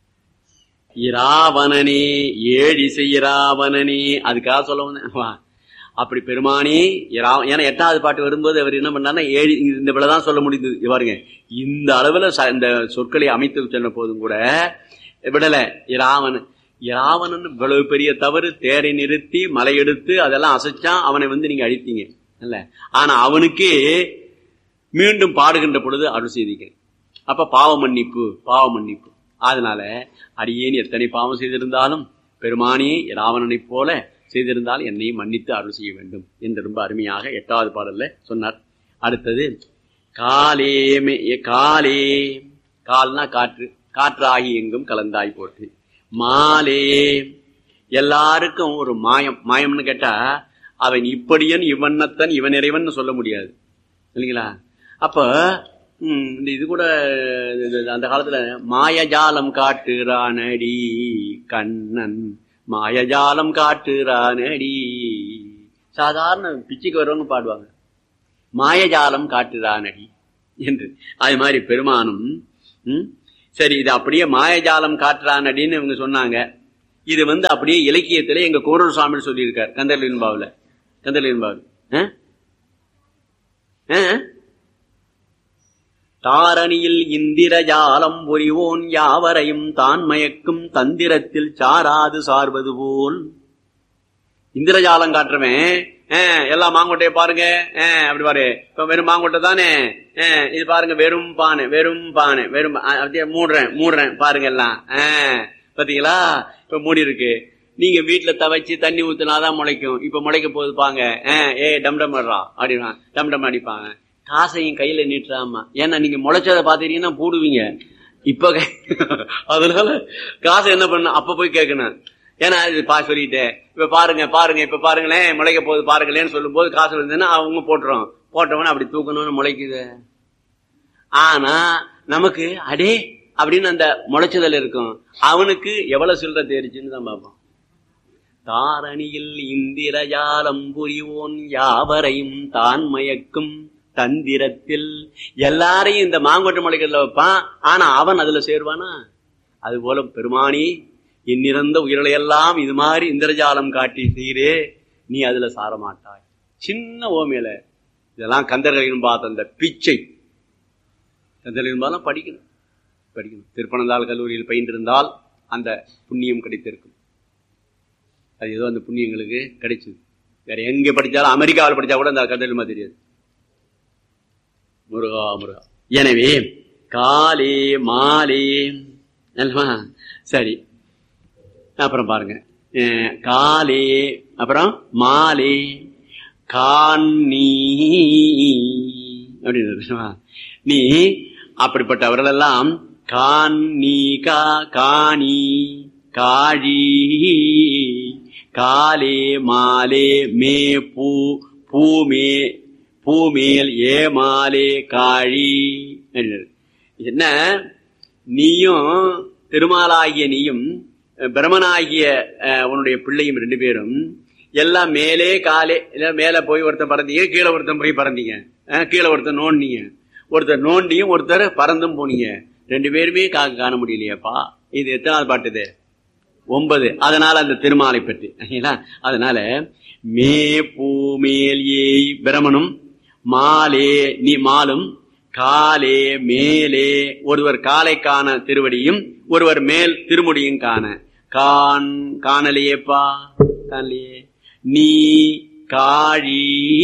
இராவணனே ஏழிசை இராவணனே அதுக்காக சொல்ல வந்தேன் வா. அப்படி பெருமானே இரா- ஏன்னா எட்டாவது பாட்டு வரும்போது அவர் என்ன பண்ணாருன்னா ஏழு இந்த விலைதான் சொல்ல முடிந்தது பாருங்க இந்த அளவுல ச- இந்த சொற்களை அமைத்து சொன்ன போதும் கூட விடல இராவணன் இராவணன் இவ்வளவு பெரிய தவறு தேரை நிறுத்தி மலை எடுத்து அதெல்லாம் அசைச்சான் அவனை வந்து நீங்க அழித்தீங்க இல்ல ஆனா அவனுக்கே மீண்டும் பாடுகின்ற பொழுது அருள் செய்தீங்க அப்ப பாவ மன்னிப்பு பாவ மன்னிப்பு அதனால அடியேன் எத்தனை பாவம் செய்திருந்தாலும் பெருமானே ராவணனைப் போல செய்திருந்தால் என்னை மன்னித்து அருள் செய்ய வேண்டும் என்று ரொம்ப அருமையாக எட்டாவது பாடல்ல சொன்னார் அடுத்தது காலே மே- காலே கால்னா காற்று காற்றாகி எங்கும் கலந்தாய் போட்டு மாலே எல்லாருக்கும் ஒரு மாயம் மாயம்னு கேட்டா அவன் இப்படியன் இவன்னத்தன் இவன் இறைவன் சொல்ல முடியாது இல்லைங்களா அப்ப ம், இந்த இது கூட இது- இது அந்த காலத்துல மாயஜாலம் காட்டுறானடி கண்ணன் மாயஜாலம் காட்டுறானடி சாதாரண பிச்சைக்கு வரவங்க பாடுவாங்க மாயஜாலம் காட்டுறானடி என்று அது மாதிரி பெருமானும் ம், சரி இது அப்படியே மாயஜாலம் காட்டுறானடின்னு இவங்க சொன்னாங்க இது வந்து அப்படியே இலக்கியத்திலே எங்க கோரூர் சுவாமி சொல்லியிருக்கார் கந்தர்லின்பாவில் கந்தர்லின்பாவில் தாரணியில் இந்திரஜாலம் புரிவோன் யாவரையும் தான் மயக்கும் தந்திரத்தில் சாராது சார்வது போல் இந்திரஜாலம் காட்டுறவன் ஆஹ், எல்லாம் மாங்கொட்டையை பாருங்க ஆஹ், அப்படி பாரு இப்ப வெறும் மாங்கொட்டை தானே ஆஹ், இது பாருங்க வெறும் பானை வெறும் பானை வெறும் பா- ஆஹ், அப்படியே மூடுறேன் மூடுறேன் பாருங்க எல்லாம் ஆஹ், பாத்தீங்களா இப்ப மூடி இருக்கு நீங்க வீட்டுல தவச்சு தண்ணி ஊத்துனாதான் முளைக்கும் இப்ப முளைக்க போகுது பாங்க ஆஹ், ஏ டம் டம் வர்றா அப்படின்னா டம் டம் அடிப்பாங்க காசையும் கையில நீட்டுறாமா ஏன்னா நீங்க முளைச்சதை பாத்தீங்கன்னா போடுவீங்க இப்ப கை- அதனால காசை என்ன பண்ண அப்ப போய் கேட்கணும் ஏன்னா இது பா சொல்லிட்டேன் இப்ப பாருங்க பாருங்க இப்ப பாருங்களேன் முளைக்க போகுது பாருங்களேன்னு சொல்லும் போது காசு இருந்ததுன்னா அவங்க போட்டுரும் போட்டவன அப்படி தூக்கணும்னு முளைக்குது ஆனா நமக்கு அடே அப்படின்னு அந்த முளைச்சதல் இருக்கும் அவனுக்கு எவ்வளவு சில்லற தேரிச்சுன்னு தான் பார்ப்போம் தாரணியில் இந்திரஜாலம் புரிவோன் யாவரையும் தான் மயக்கும் தந்திரத்தில் எல்லாரையும் இந்த மாங்கொட்டை முளைக்கல வைப்பான் ஆனா அவன் அதுல சேருவானா அது போல பெருமானி எண்ணிறந்த உயிர்களை எல்லாம் இது மாதிரி இந்திரஜாலம் காட்டி செய்கிறே நீ அதுல சார மாட்டாய் சின்ன ஓமையில இதெல்லாம் கந்தர்களின் பார்த்த அந்த பிச்சை கந்தர்களின் பார்த்தா படிக்கணும் படிக்கணும் திருப்பனந்தாள் கல்லூரியில் பயின்றிருந்தால் அந்த புண்ணியம் கிடைத்திருக்கும் அது ஏதோ அந்த புண்ணியங்களுக்கு கிடைச்சது வேற எங்க படிச்சாலும் அமெரிக்காவில் படிச்சா கூட அந்த கந்தர்மா தெரியாது முருகா முருகா எனவே காலே மாலே அல்லவா சரி அப்புறம் பாருங்க அஹ், காலே அப்புறம் மாலே காணி அப்படின்னு இருக்குமா? நீ அப்படிப்பட்டவர்கள் எல்லாம் காணி கா காணி காழி காலே மாலே மே பூ பூமே பூமேல் ஏமாலே காழி அப்படின்னாரு. என்ன நீயும் திருமாலாகிய நீயும் அஹ், பிரமனாகிய அஹ், உன்னுடைய பிள்ளையும் ரெண்டு பேரும் எல்லாம் மேலே காலே இல்ல மேல போய் ஒருத்தன் பறந்தீங்க கீழே ஒருத்தன் போய் பறந்தீங்க அஹ், கீழே ஒருத்தன் நோண்டிங்க ஒருத்தர் நோண்டியும் ஒருத்தர் பறந்தும் போனீங்க ரெண்டு பேருமே காக்க காண முடியலையாப்பா இது எத்தனாவது பாட்டு இது ஒன்பது அதனால அந்த திருமாலை பற்றி சரிங்களா? அதனால மே பூமேல் ஏய் பிரமனும் மாலே நீ மாலும் காலே மேலே ஒருவர் காலை காண திருவடியும் ஒருவர் மேல் திருமுடியும் காண கான் காணலையேப்பா காணலையே நீ காழி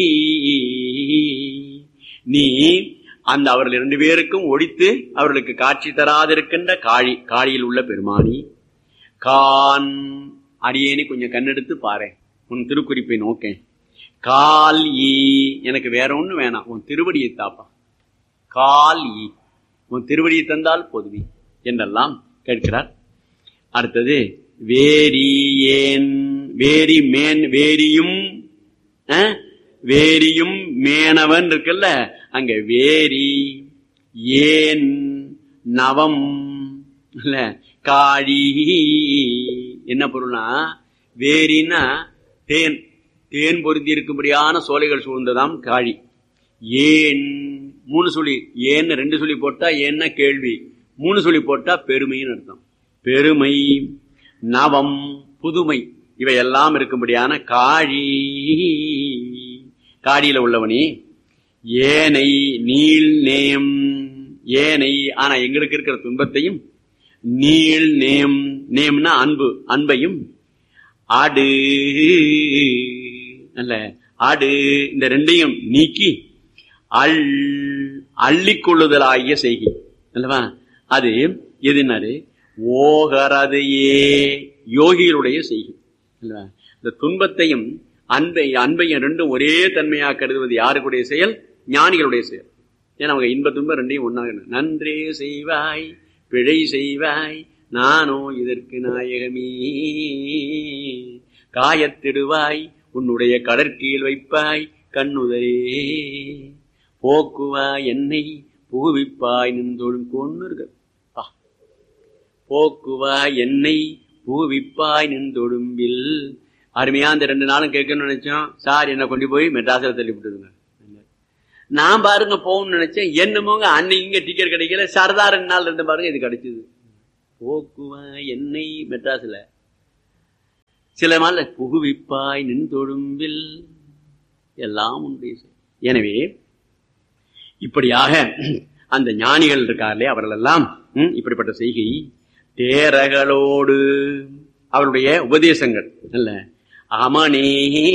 நீ அந்த அவர்கள் இரண்டு பேருக்கும் ஒழித்து அவர்களுக்கு காட்சி தராதிருக்கின்ற காழி காழியில் உள்ள பெருமானி கான் அடியேனி கொஞ்சம் கண்ணெடுத்து பாரு உன் திருக்குறிப்பை நோக்கேன் கால் ஈ எனக்கு வேற ஒண்ணு வேணாம் உன் திருவடியை தாப்பா கால் ஈ உன் திருவடியை தந்தால் போதுமே என்றெல்லாம் கேட்கிறார் அடுத்தது வேரி ஏன் வேரி மேன் வேரியும் அஹ், வேரியும் மேனவன் இருக்குல்ல அங்க வேரி ஏன் நவம் இல்ல காழி என்ன பொருள்னா வேரின்னா தேன் தேன் பொருந்தி இருக்கும்படியான சோலைகள் சூழ்ந்ததாம் காழி ஏன் மூணு சொல்லி ஏன்னு ரெண்டு சொல்லி போட்டா என்ன கேள்வி மூணு சொல்லி போட்டா பெருமைன்னு அர்த்தம் பெருமை நவம் புதுமை இவையெல்லாம் இருக்கும்படியான காழி காடியில உள்ளவனே ஏனை நீள் நேம் ஏனை ஆனா எங்களுக்கு இருக்கிற துன்பத்தையும் நீள் நேம் நேம்னா அன்பு அன்பையும் ஆடு அல்ல ஆடு இந்த ரெண்டையும் நீக்கி அள் அள்ளிக்கொள்ளுதலாகிய செய்கை அல்லவா அது எதுனாரு ஓகரதையே யோகிகளுடைய செய்கை இல்லையா? இந்த துன்பத்தையும் அன்பை அன்பையும் ரெண்டும் ஒரே தன்மையா கருதுவது யாருக்குடைய செயல் ஞானிகளுடைய செயல் ஏன்னா அவங்க இன்ப துன்பம் ரெண்டையும் ஒன்னாக நன்றே செய்வாய் பிழை செய்வாய் நானோ இதற்கு நாயகமே காயத்திடுவாய் உன்னுடைய கடற்கீழ் வைப்பாய் கண்ணுதரே போக்குவாய் என்னை புகுவிப்பாய் நின்றோடும் கொண்டு இருக்கு பா. போக்குவாய் என்னை புகுவிப்பாய் நின்றொடும்பில் அருமையா அந்த ரெண்டு நாளும் கேட்கணும்னு நினைச்சோம் சார் என்ன கொண்டு போய் மெட்ராஸில் தள்ளி விட்டுதுங்க நான் பாருங்க போகணும்னு நினைச்சேன் என்னமோங்க அன்னைக்கு இங்க டிக்கெட் கிடைக்கல சரதா ரெண்டு நாள் இருந்து பாருங்க இது கிடைச்சது போக்குவாய் என்னை மெட்ராஸ்ல சில நாள்ல புகுவிப்பாய் நின் தொழும்பில் எல்லாம் உண்டு எனவே இப்படியாக அந்த ஞானிகள் இருக்கார்களே அவர்கள் எல்லாம் ம், இப்படிப்பட்ட செய்கை தேரகளோடு அவருடைய உபதேசங்கள் அல்ல அமனே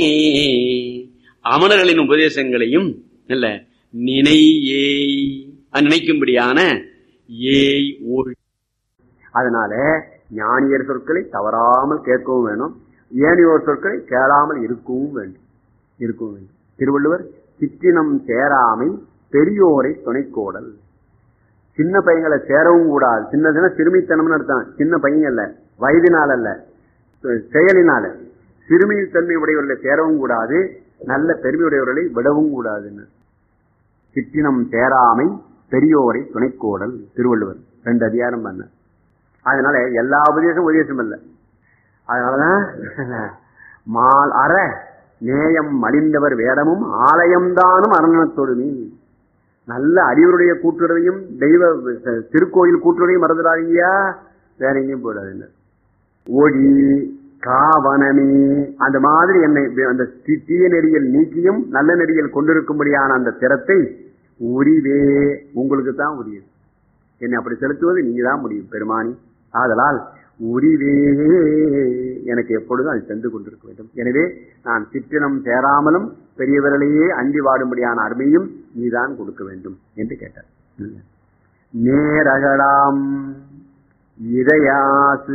அமனர்களின் உபதேசங்களையும் அல்ல நினை ஏய் அது நினைக்கும்படியான ஏய் ஒழி அதனால ஞானியர் சொற்களை தவறாமல் கேட்கவும் வேணும் ஏனையோர் சொற்களை கேளாமல் இருக்கவும் வேண்டும் இருக்கவும் வேண்டும் திருவள்ளுவர் சிற்றினம் சேராமை பெரியோரை துணைக்கோடல் சின்ன பையங்களை சேரவும் கூடாது சின்னதுன்னா சிறுமித்தனம்னு அர்த்தம் சின்ன பையன் அல்ல வயதினால் அல்ல செயலினால சிறுமித்தன்மை உடையவர்களை சேரவும் கூடாது நல்ல பெருமையுடையவர்களை விடவும் கூடாதுன்னு சிற்றினம் சேராமை பெரியோரை துணைக்கோடல் திருவள்ளுவர் ரெண்டு அதிகாரம் பண்ண அதனால எல்லா உபதேசம் உபதேசம் இல்ல அதனாலதான் மால் அற நேயம் மலிந்தவர் வேடமும் ஆலயம்தானும் அரணத்தொடுமி நல்ல அறிவருடைய கூட்டுறவையும் தெய்வ திருக்கோயில் கூட்டுறவையும் மறந்துடாதீங்கயா வேற எங்கேயும் போயிடாதுங்க ஒளி காவனமே அந்த மாதிரி என்னை அந்த தி- தீய நெறியில் நீக்கியும் நல்ல நெறியில் கொண்டிருக்கும்படியான அந்த திறத்தை உரிவே உங்களுக்கு தான் உரியது என்னை அப்படி செலுத்துவது நீங்க தான் முடியும் பெருமானி ஆதலால் உரிவே எனக்கு எப்பொழுதும் அது சென்று கொண்டிருக்க வேண்டும் எனவே நான் சிற்றினம் சேராமலும் பெரியவர்களையே அண்டி வாடும்படியான அருமையும் நீதான் கொடுக்க வேண்டும் என்று கேட்டார் நேரகலாம் இதயாசு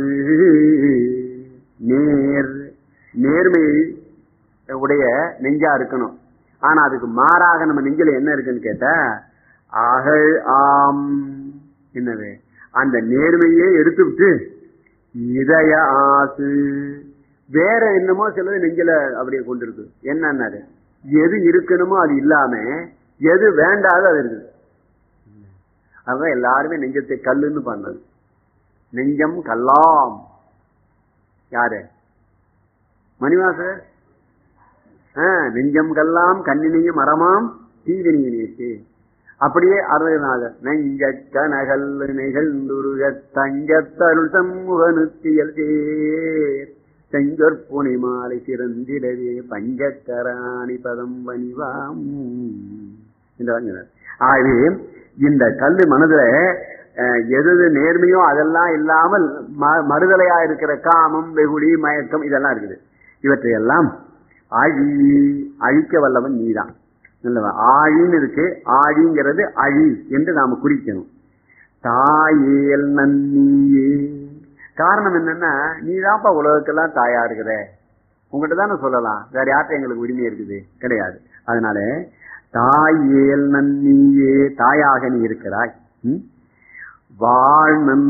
நேர் நேர்மை உடைய நெஞ்சா இருக்கணும் ஆனா அதுக்கு மாறாக நம்ம நெஞ்சில என்ன இருக்குன்னு கேட்டா அகழ் ஆம் என்னது அந்த நேர்மையே எடுத்துவிட்டு இதய ஆசு வேற என்னமோ சிலது நெஞ்சில அப்படியே கொண்டிருக்கு என்னன்னாரு எது இருக்கணுமோ அது இல்லாம எது வேண்டாதோ அது இருக்குது அதான் எல்லாருமே நெஞ்சத்தை கல்லுன்னு பண்ணது நெஞ்சம் கல்லாம் யாரு மணிவாசர் ஆ, நெஞ்சம் கல்லாம் கண்ணினையும் மரமாம் தீவினியை நேற்று அப்படியே அருணநாதர் நெஞ்ச கனகல் நிகழ்ந்துருக தங்கத்தருள் சமூகனுத்தியல் சேர் செஞ்சொற்புனை மாலை சிறந்திடவே பஞ்சக்கராணி பதம் பணிவாம் இந்த வாங்கினார். ஆகவே இந்த கல்லு மனதுல அஹ், எது எது நேர்மையோ அதெல்லாம் இல்லாமல் ம- மறுதலையா இருக்கிற காமம் வெகுளி மயக்கம் இதெல்லாம் இருக்குது இவற்றையெல்லாம் அழி அழிக்க வல்லவன் நீதான் நல்லவா ஆழின்னு இருக்கு ஆழிங்கிறது அழி என்று நாம குறிக்கணும் தாயேல் நன்னியே காரணம் என்னன்னா நீதான்ப்பா உலகத்துக்கெல்லாம் தாயா இருக்கிற உங்ககிட்ட தானே சொல்லலாம் வேற யார்கிட்ட எங்களுக்கு உரிமை இருக்குது கிடையாது அதனால தாயேல் நன்னியே தாயாக நீ இருக்கிறாய் ம்? வாழ்நன்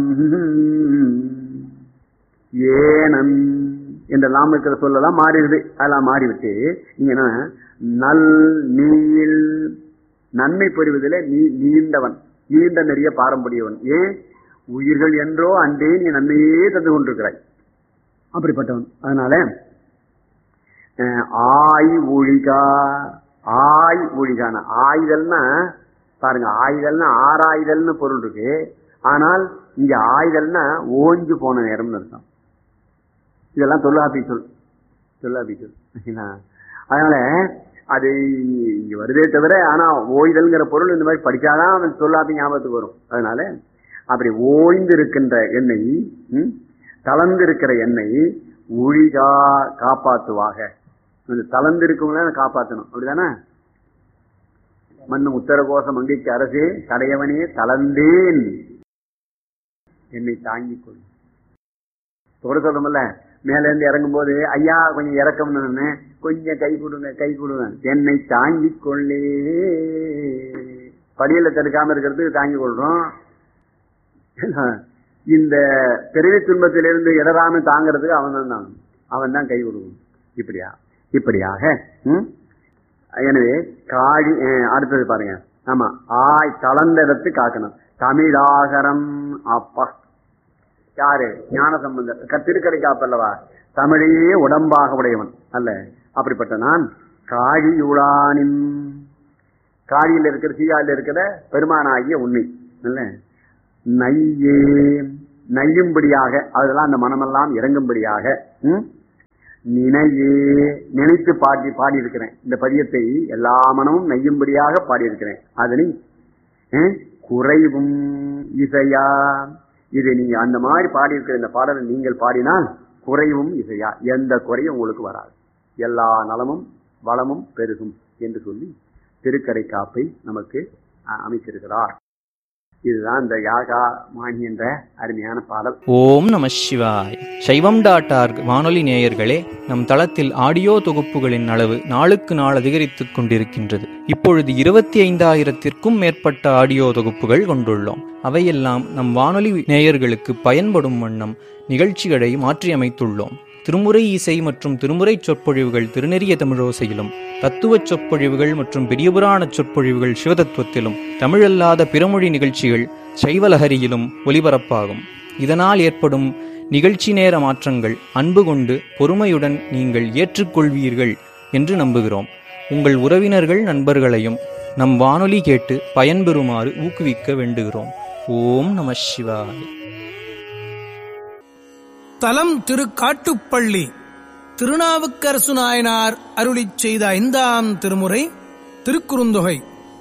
ஏனன் என்றெல்லாம் இருக்கிற சொல்லலாம் மாறிடுது அதெல்லாம் மாறிவிட்டு நீங்க என்ன நல் நீள் நன்மை புரிவதில் நீ நீண்டவன் நீண்ட நிறைய பாரம்பரியவன் ஏன் உயிர்கள் என்றோ அன்றே நீ நன்மையே தந்து கொண்டிருக்கிறாய் அப்படிப்பட்டவன் அதனால அஹ், ஆய் ஒழிகா ஆய் ஒழிகான ஆயுதல்னா பாருங்க ஆயுதல்னா ஆறாயுதல்னு பொருள் இருக்கு ஆனால் இங்க ஆயுதல்னா ஓஞ்சு போன நேரம்னு அர்த்தம் இதெல்லாம் தொல்லாபி சொல் தொல்லாபி சொல் சரிங்களா? அதனால அது இங்க வருதே தவிர ஆனா ஓய்தல்ங்கிற பொருள் இந்த மாதிரி படிச்சாதான் அவன் சொல்லாபி ஞாபகத்துக்கு வரும் அதனால அப்படி ஓய்ந்து இருக்கின்ற எண்ணெய் ம், தளர்ந்து இருக்கிற எண்ணெய் ஒழிகா காப்பாத்துவாக இந்த தளர்ந்து இருக்கவங்கள காப்பாத்தணும் அப்படிதானே மண்ணு உத்தரகோச மங்கைக்கு அரசே கடையவனே தளர்ந்தேன் என்னை தாங்கிக் கொள் தொட சொல்றோம்ல மேல இருந்து இறங்கும் போது ஐயா கொஞ்சம் இறக்கம்னு சொன்னேன். கொஞ்சம் கை கொடுங்க கை கொடுங்க என்னை தாங்கிக் கொள்ளே படியில தடுக்காம இருக்கிறதுக்கு தாங்கிக் கொள்றோம் இந்த பிறவி துன்பத்திலிருந்து இடராம தாங்கிறதுக்கு அவன் தான் தான் அவன் தான் கை கொடுக்கணும் இப்படியா இப்படியாக ம்? எனவே காழி அஹ், அடுத்தது பாருங்க ஆமா ஆய் கலந்த இடத்து காக்கணும் தமிழாகரம் அப்பா யாரு ஞான சம்பந்தர் திருக்கடை காப்பல்லவா தமிழையே உடம்பாக உடையவன் அல்ல அப்படிப்பட்ட நான் காழியுளானின் காழியில் இருக்கிற சீயாவில் இருக்கிற பெருமானாகிய உண்மை இல்ல நையே நையும்படியாக அதெல்லாம் அந்த மனமெல்லாம் இறங்கும்படியாக ம்? நினையே நினைத்து பாடி பாடியிருக்கிறேன் இந்த பதியத்தை எல்லா மனமும் நெய்யும்படியாக பாடியிருக்கிறேன் அதனை அஹ், குறைவும் இசையா இது நீங்க அந்த மாதிரி பாடியிருக்கிற இந்த பாடலை நீங்கள் பாடினால் குறைவும் இசையா எந்த குறையும் உங்களுக்கு வராது எல்லா நலமும் வளமும் பெருகும் என்று சொல்லி திருக்கடை காப்பை நமக்கு அஹ், அமைச்சிருக்கிறார் இதுதான் இந்த யாகா மாணி என்ற அருமையான பாடல் ஓம் நம சிவாய் சைவம் டாட் ஆர்க் வானொலி நேயர்களே நம் தளத்தில் ஆடியோ தொகுப்புகளின் அளவு நாளுக்கு நாள் அதிகரித்துக் கொண்டிருக்கின்றது இப்பொழுது இருபத்தி ஐந்தாயிரத்திற்கும் மேற்பட்ட ஆடியோ தொகுப்புகள் கொண்டுள்ளோம் அவையெல்லாம் நம் வானொலி நேயர்களுக்கு பயன்படும் வண்ணம் நிகழ்ச்சிகளை மாற்றியமைத்துள்ளோம் திருமுறை இசை மற்றும் திருமுறை சொற்பொழிவுகள் திருநெறிய தமிழோசையிலும் தத்துவச் சொற்பொழிவுகள் மற்றும் பெரியபுராண சொற்பொழிவுகள் சிவதத்துவத்திலும் தமிழல்லாத பிறமொழி நிகழ்ச்சிகள் சைவலஹரியிலும் ஒலிபரப்பாகும் இதனால் ஏற்படும் நிகழ்ச்சி நேர மாற்றங்கள் அன்பு கொண்டு பொறுமையுடன் நீங்கள் ஏற்றுக்கொள்வீர்கள் என்று நம்புகிறோம் உங்கள் உறவினர்கள் நண்பர்களையும் நம் வானொலி கேட்டு பயன்பெறுமாறு ஊக்குவிக்க வேண்டுகிறோம் ஓம் நம சிவாய் தலம் திருக்காட்டுப்பள்ளி திருநாவுக்கரசு நாயனார் அருளிச் செய்த ஐந்தாம் திருமுறை திருக்குறுந்தொகை